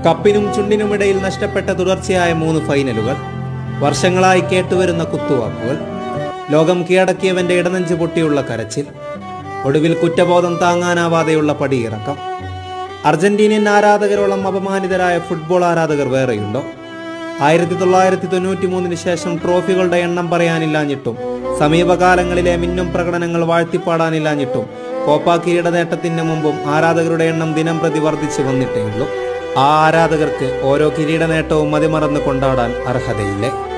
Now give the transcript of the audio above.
കപ്പിനും ചുണ്ടിനുമിടയിൽ നഷ്ടപ്പെട്ട തുടർച്ചയായ മൂന്ന് ഫൈനലുകൾ വർഷങ്ങളായി കേട്ടുവരുന്ന കുത്തുവാക്കുകൾ ലോകം കീഴടക്കിയവന്റെ ഇടനെഞ്ച് പൊട്ടിയുള്ള കരച്ചിൽ ഒടുവിൽ കുറ്റബോധം താങ്ങാനാവാതെയുള്ള പടിയിറക്കം അർജന്റീനിയൻ ആരാധകരോളം അപമാനിതരായ ഫുട്ബോൾ ആരാധകർ വേറെയുണ്ടോ ആയിരത്തി തൊള്ളായിരത്തി തൊണ്ണൂറ്റി മൂന്നിന് ശേഷം ട്രോഫികളുടെ എണ്ണം പറയാനില്ലാഞ്ഞിട്ടും സമീപകാലങ്ങളിലെ മിന്നും പ്രകടനങ്ങൾ വാഴ്ത്തിപ്പാടാനില്ലാഞ്ഞിട്ടും കോപ്പ കിരീട നേട്ടത്തിന് മുമ്പും ആരാധകരുടെ എണ്ണം ദിനം പ്രതി വർദ്ധിച്ചു വന്നിട്ടേയുള്ളൂ ആ ആരാധകർക്ക് ഓരോ കിരീട നേട്ടവും മതിമറന്ന് കൊണ്ടാടാൻ അർഹതയില്ലേ